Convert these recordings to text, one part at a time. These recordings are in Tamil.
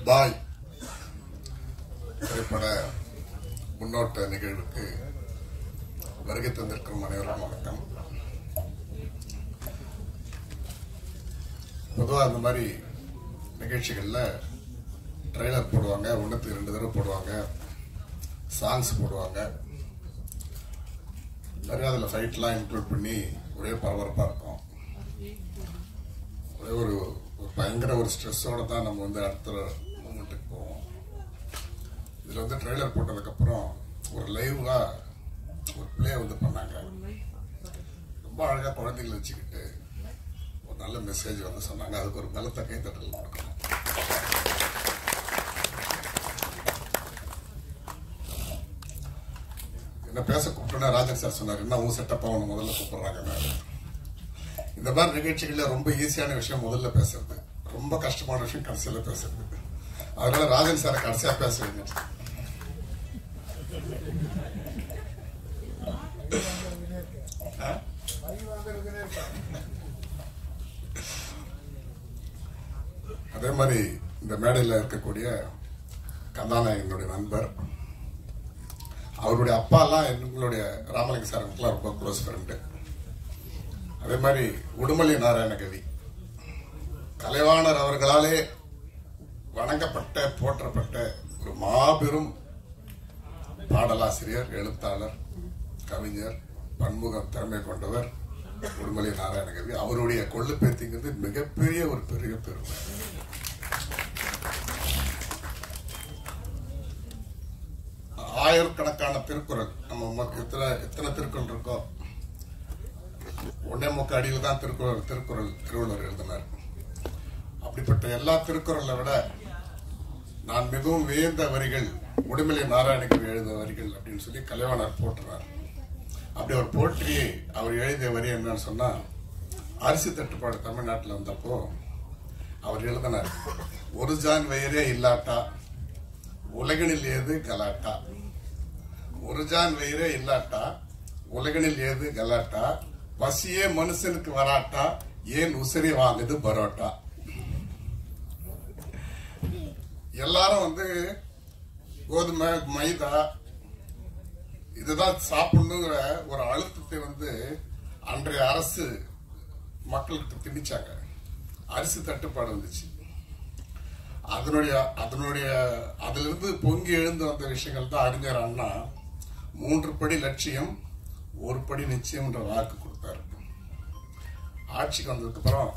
பாய் திரைப்பட முன்னோட்ட நிகழ்வுக்கு வருகை தந்திருக்கும் அனைவருக்கும் வணக்கம் பொதுவாக இந்த மாதிரி நிகழ்ச்சிகள்ல ட்ரெய்லர் போடுவாங்க ஒன்றுக்கு ரெண்டு தடவை போடுவாங்க சாங்ஸ் போடுவாங்க நிறைய அதில் ஃபைட்லாம் இன்க்ளூட் பண்ணி ஒரே பரபரப்பாக இருக்கும் ஒரே ஒரு ஒரு பயங்கர ஒரு ஸ்ட்ரெஸ்ஸோட தான் நம்ம வந்து அடுத்த மூமெண்ட்டுக்கு போவோம் இதில் வந்து ட்ரெய்லர் போட்டதுக்கப்புறம் ஒரு லைவாக ஒரு ப்ளே வந்து பண்ணாங்க ரொம்ப அழகாக குழந்தைகளை வச்சுக்கிட்டு ஒரு நல்ல மெசேஜ் வந்து சொன்னாங்க அதுக்கு ஒரு பலத்த கைத்தட்டல் கொடுக்கணும் என்ன பேச கூப்பிட்டோன்னா ராஜன் சார் சொன்னார் என்ன உன் செட்டப் அவனை முதல்ல கூப்பிடுறாங்க இந்த மாதிரி நிகழ்ச்சிகள்ல ரொம்ப ஈஸியான விஷயம் முதல்ல பேசுறது ரொம்ப கஷ்டமான விஷயம் கடைசியில பேசுறது அதனால ராஜன் சாரை கடைசியா பேசுவீங்க அதே மாதிரி இந்த மேடையில் இருக்கக்கூடிய கதாநாயகனுடைய நண்பர் அவருடைய அப்பாலாம் எங்களுடைய ராமலிங்க சாருக்குலாம் ரொம்ப க்ளோஸ் ஃப்ரெண்டு அதே மாதிரி உடுமலை நாராயணகவி கலைவாணர் அவர்களாலே வணங்கப்பட்ட போற்றப்பட்ட ஒரு மாபெரும் பாடலாசிரியர் எழுத்தாளர் கவிஞர் பன்முக திறமை கொண்டவர் உடுமலை நாராயணகவி அவருடைய கொள்ளு பேத்திங்கிறது மிகப்பெரிய ஒரு பெரிய பெருமை ஆயிரக்கணக்கான திருக்குறள் நம்ம ம- எத்தனை எத்தனை திருக்குறள் இருக்கோ ஒன்னே முக்க அடியில் தான் திருக்குறள் திருக்குறள் திருவள்ளுவர் எழுதினார் அப்படிப்பட்ட எல்லா திருக்குறளை விட நான் மிகவும் வியந்த வரிகள் உடுமலை நாராயணகவி எழுதிய வரிகள் அப்படின்னு சொல்லி கலைவாணர் போட்டுறார் அப்படி அவர் போற்றி அவர் எழுதிய வரி என்னன்னு சொன்னா அரிசி தட்டுப்பாடு தமிழ்நாட்டில் வந்தப்போ அவர் எழுதினார் ஒரு ஜான் வயிறே இல்லாட்டா உலகனில் ஏது கலாட்டா ஒரு ஜான் வயிறே இல்லாட்டா உலகனில் ஏது கலாட்டா பசியே மனுஷனுக்கு வராட்டா ஏன் உசிரி வாங்குது பரோட்டா எல்லாரும் வந்து கோதுமை மைதா இதுதான் சாப்பிடணுங்கிற ஒரு அழுத்தத்தை வந்து அன்றைய அரசு மக்களுக்கு திணிச்சாங்க அரிசி தட்டுப்பாடு வந்துச்சு அதனுடைய அதனுடைய அதிலிருந்து பொங்கி எழுந்து வந்த விஷயங்கள் தான் அறிஞர் அண்ணா மூன்று படி லட்சியம் ஒரு படி நிச்சயம்ன்ற வாக்கு கொடுத்தாரு ஆட்சிக்கு வந்ததுக்கு அப்புறம்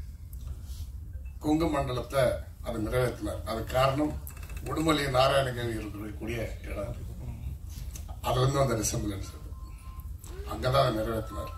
கொங்கு மண்டலத்தை அதை நிறைவேற்றினார் அது காரணம் உடுமலை நாராயணகவி இருக்கக்கூடிய இடம் அது. அது வந்து அந்த ரிசம்பிளன்ஸ் அங்கதான் அதை நிறைவேற்றினார்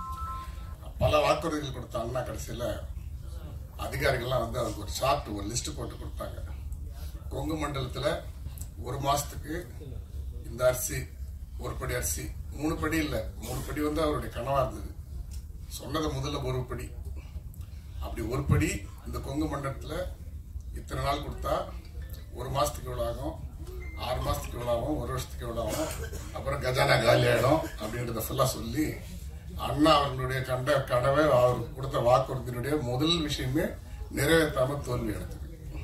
பல வாக்குறுதிகள் கொடுத்த அண்ணா கடைசியில அதிகாரிகள்லாம் வந்து அதுக்கு ஒரு சார்ட் ஒரு லிஸ்ட் போட்டு கொடுத்தாங்க கொங்கு மண்டலத்துல ஒரு மாசத்துக்கு இந்த அரிசி ஒரு படி அரிசி மூணு படி இல்ல மூணு படி வந்து அவருடைய கனவா இருந்தது சொன்னது முதல்ல ஒரு படி அப்படி ஒரு படி இந்த கொங்கு மண்டலத்துல இத்தனை நாள் கொடுத்தா ஒரு மாசத்துக்கு எவ்வளவு ஆகும் ஆறு மாசத்துக்கு எவ்வளவு ஆகும் ஒரு வருஷத்துக்கு எவ்வளவு ஆகும் அப்புறம் கஜானா காலி ஆயிடும் அப்படின்றத ஃபுல்லா சொல்லி அண்ணா அவர்களுடைய கண்ட கனவை அவர் கொடுத்த வாக்குறுதியினுடைய முதல் விஷயமே நிறைவேற்றாம தோல்வி எடுத்தது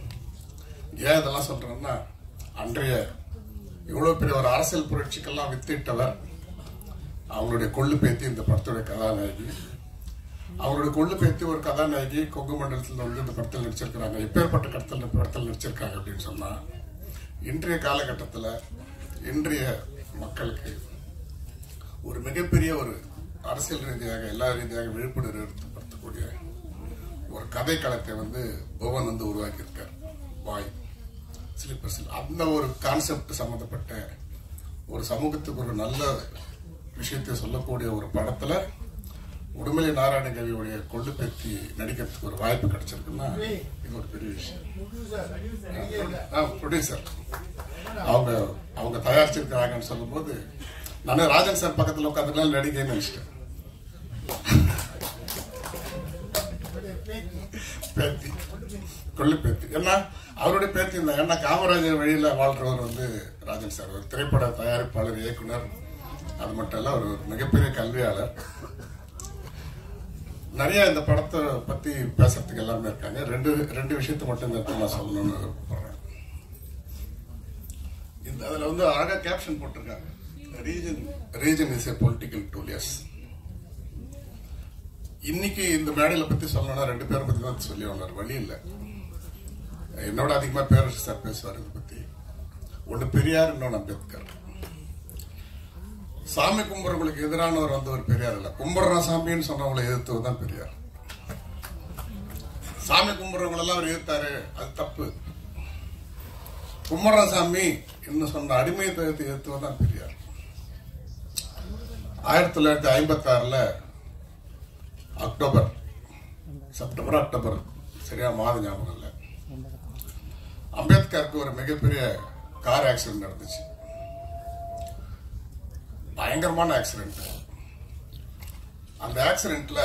ஏன் இதெல்லாம் சொல்றேன்னா அன்றைய இவ்வளவு பெரிய ஒரு அரசியல் புரட்சிக்கெல்லாம் வித்திட்டவர் அவங்களுடைய கொள்ளு பேத்தி இந்த படத்துடைய கதாநாயகி அவருடைய கொள்ளு பேத்தி ஒரு கதாநாயகி கொங்கு மண்டலத்தில் வந்து இந்த படத்தில் நடிச்சிருக்கிறாங்க எப்பேற்பட்ட கடத்தல் இந்த படத்தில் நடிச்சிருக்காங்க அப்படின்னு சொன்னா இன்றைய காலகட்டத்தில் இன்றைய மக்களுக்கு ஒரு மிகப்பெரிய ஒரு அரசியல் ரீதியாக எல்லா ரீதியாக விழிப்புணர்வு ஏற்படுத்தக்கூடிய ஒரு கதை களத்தை வந்து புவன் வந்து உருவாக்கியிருக்கார் பாய் ஸ்லீப்பர் செல் அந்த ஒரு கான்செப்ட் சம்பந்தப்பட்ட ஒரு சமூகத்துக்கு ஒரு நல்ல விஷயத்தை சொல்லக்கூடிய ஒரு படத்துல உடுமலை நாராயணகவியுடைய கொள்ளு பெத்தி நடிக்கிறதுக்கு ஒரு வாய்ப்பு கிடைச்சிருக்குன்னா இது ஒரு பெரிய விஷயம் ப்ரொடியூசர் அவங்க அவங்க தயாரிச்சிருக்கிறாங்கன்னு சொல்லும்போது நானே ராஜன் சார் பக்கத்துல உட்காந்துக்கலாம் நடிகைன்னு நினைச்சிட்டேன் பேத்தி கொள்ளு பேத்தி ஏன்னா அவருடைய பேத்தி இருந்தாங்க ஏன்னா காமராஜர் வழியில வாழ்றவர் வந்து ராஜன் சார் ஒரு திரைப்பட தயாரிப்பாளர் இயக்குனர் அது மட்டும் இல்ல ஒரு மிகப்பெரிய கல்வியாளர் நிறைய இந்த படத்தை பத்தி பேசுறதுக்கு எல்லாமே இருக்காங்க ரெண்டு ரெண்டு விஷயத்தை மட்டும் இந்த இடத்துல நான் சொல்லணும்னு விருப்பப்படுறேன் அதுல வந்து அழகா கேப்ஷன் போட்டிருக்காங்க reason reason is a political tool yes இன்னைக்கு இந்த மேடையில பத்தி சொல்லணும்னா ரெண்டு பேரை பத்தி தான் சொல்லி வந்தார் வழி இல்ல என்னோட அதிகமா பேரரசு சார் பேசுவார் இதை பத்தி ஒண்ணு பெரியார் இன்னொன்னு அம்பேத்கர் சாமி கும்பிட்றவங்களுக்கு எதிரானவர் வந்தவர் பெரியார் இல்ல கும்பிடுற சாமின்னு சொன்னவங்களை எதிர்த்தவர் தான் பெரியார் சாமி கும்பிடுறவங்க எல்லாம் அவர் எதிர்த்தாரு அது தப்பு கும்பிடுற சாமி என்று சொன்ன அடிமை தகத்தை எதிர்த்தவர் தான் பெரியார் ஆயிரத்தி தொள்ளாயிரத்தி ஐம்பத்தி ஆறுல அக்டோபர் செப்டம்பர் அக்டோபர் சரியா மாத ஞாபகம் இல்லை அம்பேத்கருக்கு ஒரு மிகப்பெரிய கார் ஆக்சிடென்ட் நடந்துச்சு பயங்கரமான ஆக்சிடென்ட் அந்த ஆக்சிடென்ட்ல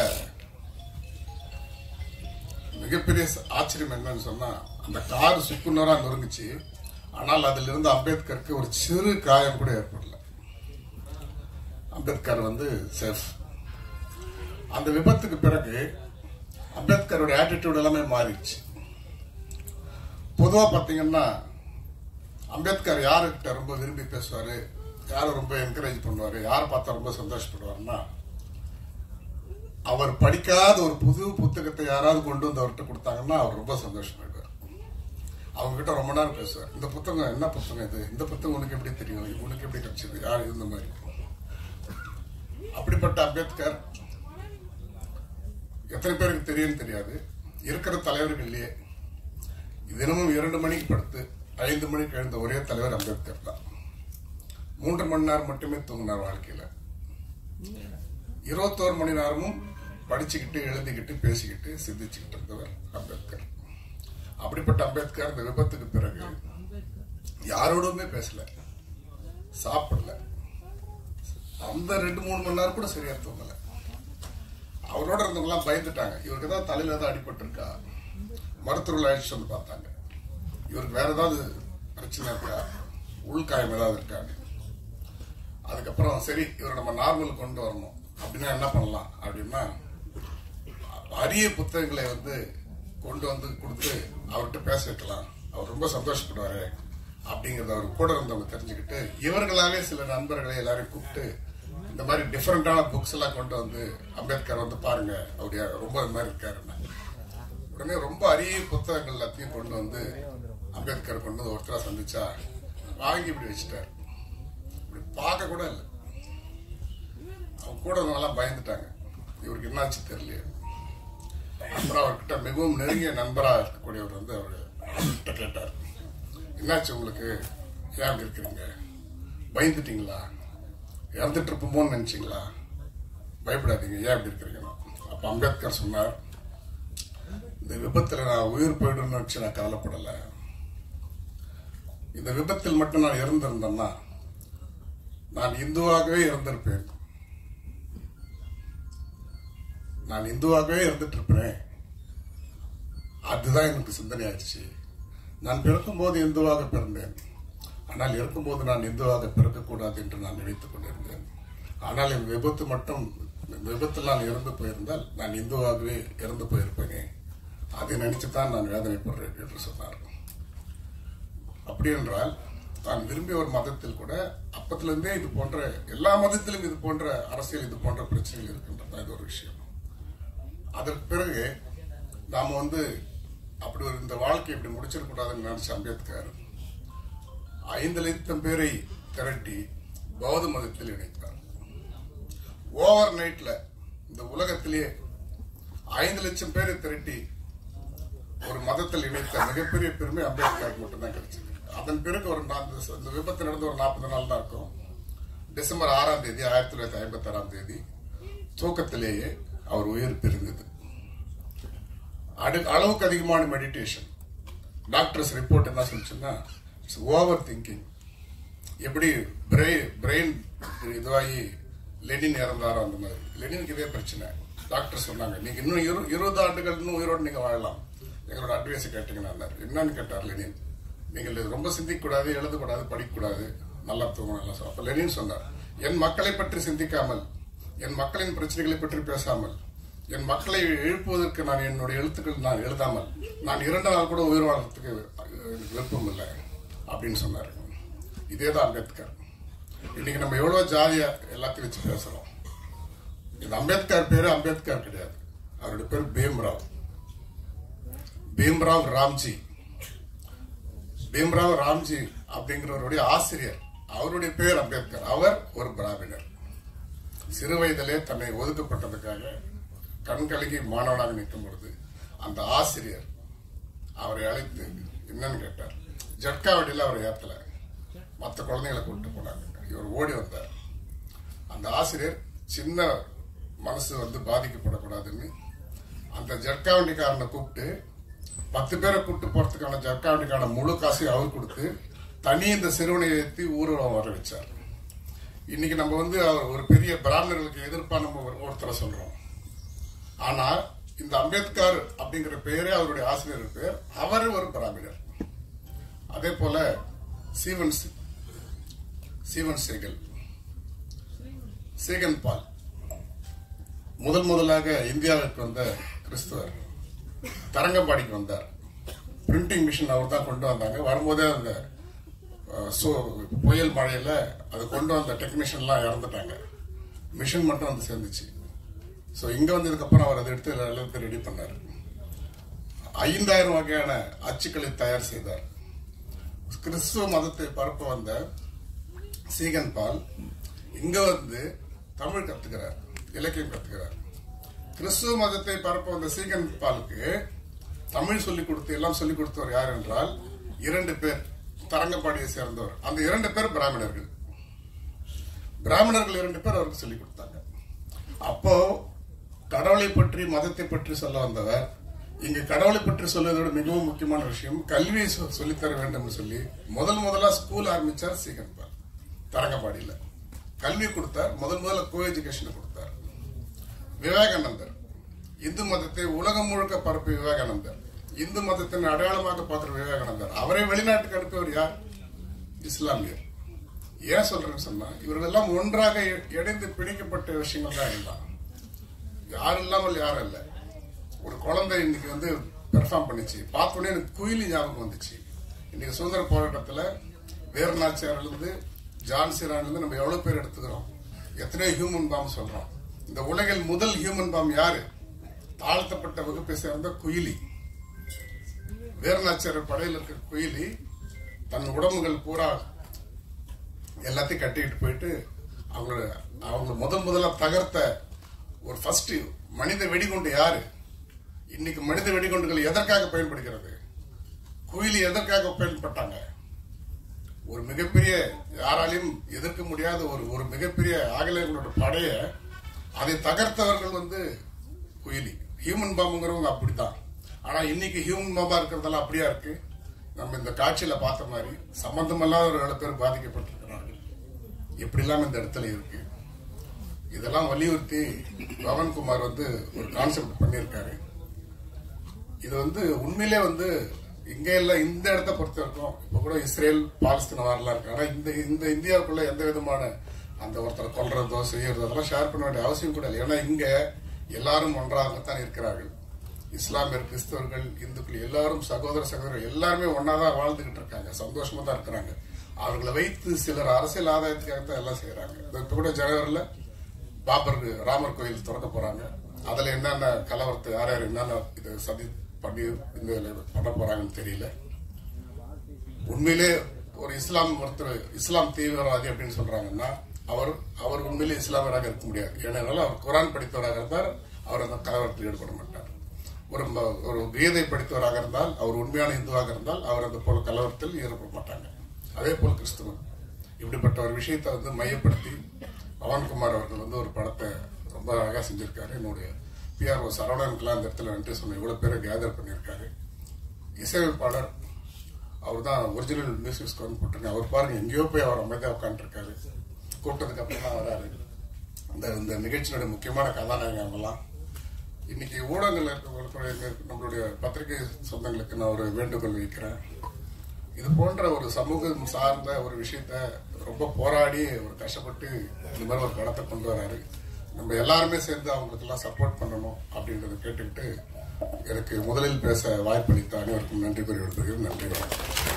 மிகப்பெரிய ஆச்சரியம் என்னன்னு சொன்னா அந்த கார் சுக்குநரா நொறுங்குச்சு ஆனால் அதில் இருந்து அம்பேத்கருக்கு ஒரு சிறு காயம் கூட ஏற்படல அம்பேத்கர் வந்து சேஃப் அந்த விபத்துக்கு பிறகு அம்பேத்கரோட ஆட்டிடியூட் எல்லாமே மாறிடுச்சு பொதுவா பாத்தீங்கன்னா அம்பேத்கர் யாருக்கிட்ட ரொம்ப விரும்பி பேசுவாரு யாரை ரொம்ப என்கரேஜ் பண்ணுவாரு யாரை பார்த்தா ரொம்ப சந்தோஷப்படுவாருன்னா அவர் படிக்காத ஒரு புது புத்தகத்தை யாராவது கொண்டு வந்து அவர்கிட்ட கொடுத்தாங்கன்னா அவர் ரொம்ப சந்தோஷப்படுவார் அவங்க கிட்ட ரொம்ப நேரம் பேசுவார் இந்த புத்தகம் என்ன புத்தகம் இது இந்த புத்தகம் உனக்கு எப்படி தெரியும் இது உனக்கு எப்படி கிடைச்சது யார் இந்த மாதிரி அப்படிப்பட்ட அம்பேத்கர் எத்தனை பேருக்கு தெரியும்னு தெரியாது இருக்கிற தலைவர்கள்லயே தினமும் இரண்டு மணிக்கு படுத்து ஐந்து மணிக்கு எழுந்த ஒரே தலைவர் அம்பேத்கர் தான் மூன்று மணி நேரம் மட்டுமே தூங்கினார் வாழ்க்கையில இருபத்தோரு மணி நேரமும் படிச்சுக்கிட்டு எழுதிக்கிட்டு பேசிக்கிட்டு சிந்திச்சுக்கிட்டு இருந்தவர் அம்பேத்கர் அப்படிப்பட்ட அம்பேத்கர் இந்த விபத்துக்கு பிறகு யாரோடுமே பேசல சாப்பிடல அந்த ரெண்டு மூணு மணி நேரம் கூட சரியா தூங்கல அவரோட இருந்தவங்க எல்லாம் பயந்துட்டாங்க இவருக்கு ஏதாவது தலையில ஏதாவது அடிபட்டிருக்கா மருத்துவர்கள் அழைச்சிட்டு வந்து பார்த்தாங்க இவருக்கு வேற ஏதாவது பிரச்சனை இருக்கா உள்காயம் ஏதாவது இருக்கா அதுக்கப்புறம் சரி இவரை நம்ம நார்மல் கொண்டு வரணும் அப்படின்னா என்ன பண்ணலாம் அப்படின்னா அரிய புத்தகங்களை வந்து கொண்டு வந்து கொடுத்து அவர்கிட்ட பேச வைக்கலாம் அவர் ரொம்ப சந்தோஷப்படுவாரு அப்படிங்கறத அவர் கூட இருந்தவங்க தெரிஞ்சுக்கிட்டு இவர்களாலே சில நண்பர்களை எல்லாரையும் கூப்பிட்டு இந்த மாதிரி டிஃபரெண்டான புக்ஸ் எல்லாம் கொண்டு வந்து அம்பேத்கர் வந்து பாருங்க அவர் யா- ரொம்ப இது மாதிரி இருக்காருன்னா உடனே ரொம்ப அரிய புத்தகங்கள் எல்லாத்தையும் கொண்டு வந்து அம்பேத்கர் கொண்டு வந்து ஒருத்தரா சந்திச்சா வாங்கி இப்படி வச்சுட்டாரு இப்படி பார்க்க கூட இல்லை அவங்க கூட இருந்தவங்கலாம் பயந்துட்டாங்க இவருக்கு என்னாச்சு தெரியலையே அப்புறம் அவர்கிட்ட மிகவும் நெருங்கிய நண்பரா இருக்கக்கூடியவர் வந்து அவர் அவர்கிட்ட கேட்டார் என்னாச்சு உங்களுக்கு ஏன் அப்படி இருக்கிறீங்க பயந்துட்டீங்களா இறந்துட்டு இருப்போமோன்னு நினைச்சீங்களா பயப்படாதீங்க ஏன் அப்படி இருக்கிறீங்க அப்ப அம்பேத்கர் சொன்னார் இந்த விபத்துல நான் உயிர் போயிடும்னு நினைச்சு நான் கவலைப்படல இந்த விபத்தில் மட்டும் நான் இறந்திருந்தேன்னா நான் இந்துவாகவே இருந்திருப்பேன் நான் இந்துவாகவே இருந்துட்டு இருப்பேன் அதுதான் எனக்கு சிந்தனை ஆயிடுச்சு நான் பிறக்கும்போது இந்துவாக பிறந்தேன் ஆனால் இருக்கும்போது நான் இந்துவாக பிறக்கக்கூடாது என்று நான் நினைத்துக் கொண்டிருந்தேன் ஆனால் இந்த விபத்து மட்டும் இந்த விபத்தில் நான் இறந்து போயிருந்தால் நான் இந்துவாகவே இறந்து போயிருப்பேனே அதை நினைச்சுதான் நான் வேதனைப்படுறேன் என்று சொன்னார் அப்படி என்றால் தான் விரும்பிய ஒரு மதத்தில் கூட அப்பத்திலிருந்தே இது போன்ற எல்லா மதத்திலும் இது போன்ற அரசியல் இது போன்ற பிரச்சனைகள் இருக்கின்றன இது ஒரு விஷயம் அதற்கு பிறகு நாம வந்து அப்படி ஒரு இந்த வாழ்க்கை இப்படி முடிச்சிடக்கூடாதுன்னு நினைச்ச அம்பேத்கர் ஐந்து லட்சம் பேரை திரட்டி பௌத்த மதத்தில் இணைத்தார் ஓவர் நைட்ல இந்த உலகத்திலேயே ஐந்து லட்சம் பேரை திரட்டி ஒரு மதத்தில் இணைத்த மிகப்பெரிய பெருமை அம்பேத்கருக்கு மட்டும்தான் கிடைச்சது அதன் பிறகு ஒரு நா- இந்த விபத்து நடந்து ஒரு நாற்பது நாள் தான் இருக்கும் டிசம்பர் ஆறாம் தேதி ஆயிரத்தி தொள்ளாயிரத்தி ஐம்பத்தி ஆறாம் தேதி தூக்கத்திலேயே அவர் உயிர் பிரிந்தது அடு- அளவுக்கு அதிகமான மெடிடேஷன் டாக்டர்ஸ் ரிப்போர்ட் என்ன சொல்லுச்சுன்னா ஓவர் திங்கிங் எப்படி பிரெயின் பிரெயின் இதுவாகி லெனின் இறந்தாரோ அந்த மாதிரி லெனினுக்கு இதே பிரச்சனை டாக்டர் சொன்னாங்க நீங்க இன்னும் இரு- இருபது ஆண்டுகள் இன்னும் உயிரோடு நீங்க வாழலாம் எங்களோட அட்வைஸ் கேட்டீங்கன்னா என்னன்னு கேட்டார் லெனின் நீங்கள் இது ரொம்ப சிந்திக்கக்கூடாது எழுதக்கூடாது படிக்கக்கூடாது நல்லா தூங்கணும் நல்லா சாப்பிட அப்ப லெனின் சொன்னார் என் மக்களை பற்றி சிந்திக்காமல் என் மக்களின் பிரச்சனைகளை பற்றி பேசாமல் என் மக்களை எழுப்புவதற்கு நான் என்னுடைய எழுத்துக்கள் நான் எழுதாமல் நான் இரண்டு நாள் கூட உயிர் வாழறதுக்கு எனக்கு விருப்பம் இல்லை அப்படின்னு சொன்னாரு இதே தான் அம்பேத்கர் இன்னைக்கு நம்ம எவ்வளவு ஜாலியா எல்லாத்தையும் வச்சு பேசுறோம் இந்த அம்பேத்கர் பேரு அம்பேத்கர் கிடையாது அவருடைய பேர் பீம்ராவ் பீம்ராவ் ராம்ஜி பீம்ராவ் ராம்ஜி அப்படிங்கிறவருடைய ஆசிரியர் அவருடைய பேர் அம்பேத்கர் அவர் ஒரு பிராமணர் சிறு வயதிலே தன்னை ஒதுக்கப்பட்டதுக்காக கண் கலங்கி மாணவனாக நிற்கும் பொழுது அந்த ஆசிரியர் அவரை அழைத்து என்னன்னு கேட்டார் ஜட்கா வண்டியில் அவர் ஏத்தல மற்ற குழந்தைகளை கூப்பிட்டு போனாங்க இவர் ஓடி வந்தார் அந்த ஆசிரியர் சின்ன மனசு வந்து பாதிக்கப்படக்கூடாதுன்னு அந்த ஜட்கா வண்டிக்காரனை கூப்பிட்டு பத்து பேரை கூப்பிட்டு போறதுக்கான ஜட்கா வண்டிக்கான முழு காசையும் அவர் கொடுத்து தனி இந்த சிறுவனை ஏற்றி ஊர்வலம் வர வச்சார் இன்னைக்கு நம்ம வந்து அவர் ஒரு பெரிய பிராமணர்களுக்கு எதிர்ப்பா நம்ம ஒரு- ஒருத்தரை சொல்றோம் ஆனா இந்த அம்பேத்கர் அப்படிங்கிற பேரே அவருடைய ஆசிரியர் பேர் அவர் ஒரு பிராமணர் அதே போல சீவன் சி- சீவன் சேகல் சேகன் பால் முதல் முதலாக இந்தியாவிற்கு வந்த கிறிஸ்துவர் தரங்கம்பாடிக்கு வந்தார் பிரிண்டிங் மிஷின் அவர் தான் கொண்டு வந்தாங்க வரும்போதே அந்த அஹ், சு- புயல் மழையில அது கொண்டு வந்த டெக்னீஷியன்லாம் இறந்துட்டாங்க மிஷின் மட்டும் வந்து சேர்ந்துச்சு ஸோ இங்க வந்ததுக்கு அப்புறம் அவர் அதை எடுத்து எல்லாத்தையும் ரெடி பண்ணார் ஐந்தாயிரம் வகையான அச்சுக்களை தயார் செய்தார் கிறிஸ்துவ மதத்தை பரப்ப வந்த சீகன் பால் இங்க வந்து தமிழ் கத்துக்கிறார் இலக்கியம் கத்துக்கிறார் கிறிஸ்துவ மதத்தை பரப்ப வந்த சீகன் பாலுக்கு தமிழ் சொல்லிக் கொடுத்து எல்லாம் சொல்லிக் கொடுத்தவர் யார் என்றால் இரண்டு பேர் தரங்கம்பாடியை சேர்ந்தவர் அந்த இரண்டு பேர் பிராமணர்கள் பிராமணர்கள் இரண்டு பேர் அவருக்கு சொல்லிக் கொடுத்தாங்க அப்போ கடவுளை பற்றி மதத்தை பற்றி சொல்ல வந்தவர் இங்க கடவுளை பற்றி சொல்வதோட மிகவும் முக்கியமான விஷயம் கல்வியை சொ- சொல்லித்தர வேண்டும் சொல்லி முதல் முதலா ஸ்கூல் ஆரம்பிச்சார் சீகன் பால் தரங்கம்பாடியில கல்வி கொடுத்தார் முதல் முதல்ல கோ எஜுகேஷன் கொடுத்தார் விவேகானந்தர் இந்து மதத்தை உலகம் முழுக்க பரப்பிய விவேகானந்தர் இந்து மதத்தின் அடையாளமாக பார்க்கிற விவேகானந்தர் அவரை வெளிநாட்டுக்கு அனுப்பியவர் யார் இஸ்லாமியர் ஏன் சொல்றேன்னு சொன்னா இவர்கள் எல்லாம் ஒன்றாக இ- இணைந்து பிடிக்கப்பட்ட விஷயங்கள் தான் எல்லாம் யாரும் இல்லாமல் யாரும் இல்லை ஒரு குழந்தை இன்னைக்கு வந்து பெர்ஃபார்ம் பண்ணிச்சு பார்த்தோன்னே எனக்கு குயிலி ஞாபகம் வந்துச்சு இன்னைக்கு சுதந்திர போராட்டத்துல வீரநாச்சியார்ல இருந்து ஜான் சீரான்ல இருந்து நம்ம எவ்வளவு பேர் எடுத்துக்கிறோம் எத்தனையோ ஹியூமன் பாம் சொல்றோம் இந்த உலகில் முதல் ஹியூமன் பாம் யாரு தாழ்த்தப்பட்ட வகுப்பை சேர்ந்த குயிலி வீரநாச்சியார் படையில் இருக்க குயிலி தன் உடம்புகள் பூரா எல்லாத்தையும் கட்டிக்கிட்டு போயிட்டு அவங்களோட அவங்க முதல் முதல்ல தகர்த்த ஒரு ஃபர்ஸ்ட் மனித வெடிகுண்டு யாரு இன்னைக்கு மனித வெடிகுண்டுகள் எதற்காக பயன்படுகிறது குயிலி எதற்காக பயன்பட்டாங்க ஒரு மிகப்பெரிய யாராலையும் எதிர்க்க முடியாத ஒரு ஒரு மிகப்பெரிய ஆங்கிலேயர்களோட படைய அதை தகர்த்தவர்கள் வந்து குயிலி ஹியூமன் பாம்புங்கிறவங்க அப்படித்தான் ஆனா இன்னைக்கு ஹியூமன் பாம்பா இருக்கிறதெல்லாம் அப்படியா இருக்கு நம்ம இந்த காட்சியில பார்த்த மாதிரி சம்பந்தமில்லாத ஒரு ஏழு பேர் பாதிக்கப்பட்டிருக்கிறார்கள் எப்படிலாம் இந்த இடத்துல இருக்கு இதெல்லாம் வலியுறுத்தி பவன்குமார் வந்து ஒரு கான்செப்ட் பண்ணியிருக்காரு இது வந்து உண்மையிலே வந்து இங்க இல்ல இந்த இடத்த பொறுத்த வரைக்கும் இப்ப கூட இஸ்ரேல் பாலஸ்தீன வாரெல்லாம் இருக்கு ஆனா இந்த இந்த இந்தியாவுக்குள்ள எந்த விதமான அந்த ஒருத்தரை கொல்றதோ செய்யறதோ அதெல்லாம் ஷேர் பண்ண வேண்டிய அவசியம் கூட இல்லை ஏன்னா இங்க எல்லாரும் ஒன்றாகத்தான் இருக்கிறார்கள் இஸ்லாமியர் கிறிஸ்தவர்கள் இந்துக்கள் எல்லாரும் சகோதர சகோதரர் எல்லாருமே ஒன்னாதான் வாழ்ந்துகிட்டு இருக்காங்க சந்தோஷமா தான் இருக்கிறாங்க அவர்களை வைத்து சிலர் அரசியல் ஆதாயத்துக்காக தான் எல்லாம் செய்யறாங்க இப்ப கூட ஜனவரில பாபர் ராமர் கோயில் திறக்க போறாங்க அதுல என்னென்ன கலவரத்தை யார் யார் என்னென்ன இது சதி பண்ணி இந்த பண்ண போறாங்கன்னு தெரியல உண்மையிலே ஒரு இஸ்லாம் ஒருத்தர் இஸ்லாம் தீவிரவாதி அப்படின்னு சொல்றாங்கன்னா அவர் அவர் உண்மையிலே இஸ்லாமியராக இருக்க முடியாது ஏனென்றால் அவர் குரான் படித்தவராக இருந்தால் அவர் அந்த கலவரத்தில் ஈடுபட மாட்டார் ஒரு ம- ஒரு கீதை படித்தவராக இருந்தால் அவர் உண்மையான இந்துவாக இருந்தால் அவர் அந்த போல கலவரத்தில் ஈடுபட மாட்டாங்க அதே போல் கிறிஸ்துவன் இப்படிப்பட்ட ஒரு விஷயத்தை வந்து மையப்படுத்தி பவன்குமார் அவர்கள் வந்து ஒரு படத்தை ரொம்ப அழகா செஞ்சிருக்காரு என்னுடைய பிஆர்ஓ சரவணனுக்குலாம் அந்த இடத்துல நன்றி சொன்ன இவ்வளவு பேரை கேதர் பண்ணியிருக்காரு இசையமைப்பாளர் அவர் தான் ஒரிஜினல் மியூசிக் ஸ்கோர் போட்டிருக்காங்க அவர் பாருங்க எங்கேயோ போய் அவர் அமைதியாக உட்காந்துருக்காரு கூப்பிட்டதுக்கு அப்புறம் தான் வராரு இந்த இந்த நிகழ்ச்சியினுடைய முக்கியமான கதாநாயகன் அவங்கெல்லாம் இன்னைக்கு ஊடகங்கள் இருக்கவங்களுக்கு நம்மளுடைய பத்திரிகை சொந்தங்களுக்கு நான் ஒரு வேண்டுகோள் வைக்கிறேன் இது போன்ற ஒரு சமூகம் சார்ந்த ஒரு விஷயத்த ரொம்ப போராடி ஒரு கஷ்டப்பட்டு இந்த மாதிரி ஒரு படத்தை கொண்டு வராரு நம்ம எல்லாருமே சேர்ந்து அவங்களுக்கு எல்லாம் சப்போர்ட் பண்ணணும் அப்படின்றத கேட்டுக்கிட்டு எனக்கு முதலில் பேச வாய்ப்பளித்த அனைவருக்கும் நன்றி கூறி விடுகிறேன் நன்றி வணக்கம்